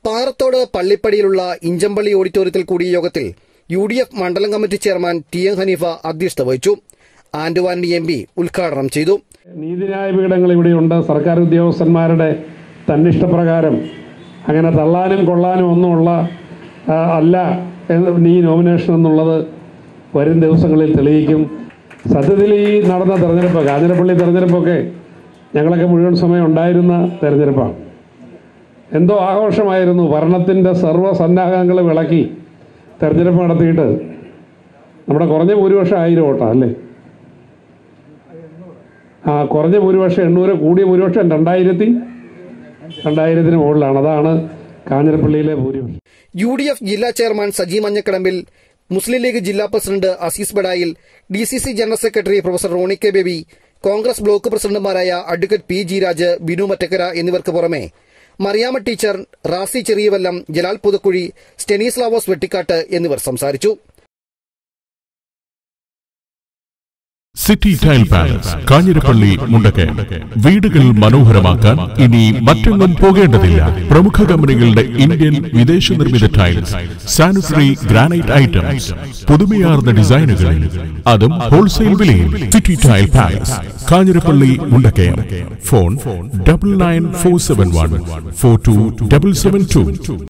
പാറത്തോട് പള്ളിപ്പടിയിലുള്ള ഇഞ്ചമ്പള്ളി ഓഡിറ്റോറിയത്തിൽ കൂടിയ യോഗത്തിൽ യു ഡി എഫ് മണ്ഡലം committee chairman T M Haneefa അധ്യക്ഷത വഹിച്ചു ആന്റുവാനി എം പി ഉദ്ഘാടനം ചെയ്തു നീതിന്യായ പീഠങ്ങൾ ഇവിടെയുണ്ട് സർക്കാർ ഉദ്യോഗസ്ഥന്മാരുടെ തന്നിഷ്ടപ്രകാരം അങ്ങനെ തള്ളാനും കൊള്ളാനും ഒന്നുമുള്ള ആ, അല്ല എന്ന് ഈ നോമിനേഷൻ എന്നുള്ളത് വരും ദിവസങ്ങളിൽ തെളിയിക്കും സത്യത്തിൽ ഈ നടന്ന തെരഞ്ഞെടുപ്പ് കാഞ്ഞിരപ്പള്ളി തെരഞ്ഞെടുപ്പൊക്കെ ഞങ്ങളൊക്കെ മുഴുവൻ സമയം ഉണ്ടായിരുന്ന തെരഞ്ഞെടുപ്പാണ് എന്തോ ആഘോഷമായിരുന്നു ഭരണത്തിൻ്റെ സർവ്വസന്നാഹങ്ങൾ വിളക്കി തെരഞ്ഞെടുപ്പ് നടത്തിയിട്ട് നമ്മുടെ കുറഞ്ഞ ഭൂരിപക്ഷം ആയിരം വോട്ടാണ് അല്ലേ ആ കുറഞ്ഞ ഭൂരിപക്ഷം എണ്ണൂറ് കൂടിയ ഭൂരിപക്ഷം രണ്ടായിരത്തി രണ്ടായിരത്തിന് മുകളിലാണ് അതാണ് കാഞ്ഞിരപ്പള്ളിയിലെ ഭൂരിപക്ഷം യു ഡി എഫ് ജില്ലാ ചെയർമാൻ സജി മഞ്ഞക്കടമ്പിൽ മുസ്ലിം ലീഗ് ജില്ലാ president Azeez Badayil D C C general secretary professor Roni K Baby Congress block പ്രസിഡന്റുമാരായ advocate P G Raj Binu Mattakkara എന്നിവർക്ക് പുറമെ മറിയാമ്മ ടീച്ചർ റാസി ചെറിയവല്ലം ജലാൽ പുതുക്കുഴി സ്റ്റെനീസ്ലാവോസ് വെട്ടിക്കാട്ട് എന്നിവർ സംസാരിച്ചു city tile palace Kanjirappally Mundakayam വീടുകൾ മനോഹരമാക്കാൻ ഇനി മറ്റെങ്ങും പോകേണ്ടതില്ല പ്രമുഖ കമ്പനികളുടെ ഇന്ത്യൻ വിദേശ നിർമ്മിത ടൈൽസ് സാനിറ്ററി ഗ്രാനൈറ്റ് ഐറ്റംസ് പുതുമയാർന്ന ഡിസൈനുകളിൽ അതും ഹോൾസെയിൽ വിലയിൽ city tile palace Kanjirappally Mundakayam phone double nine four seven one four two double seven to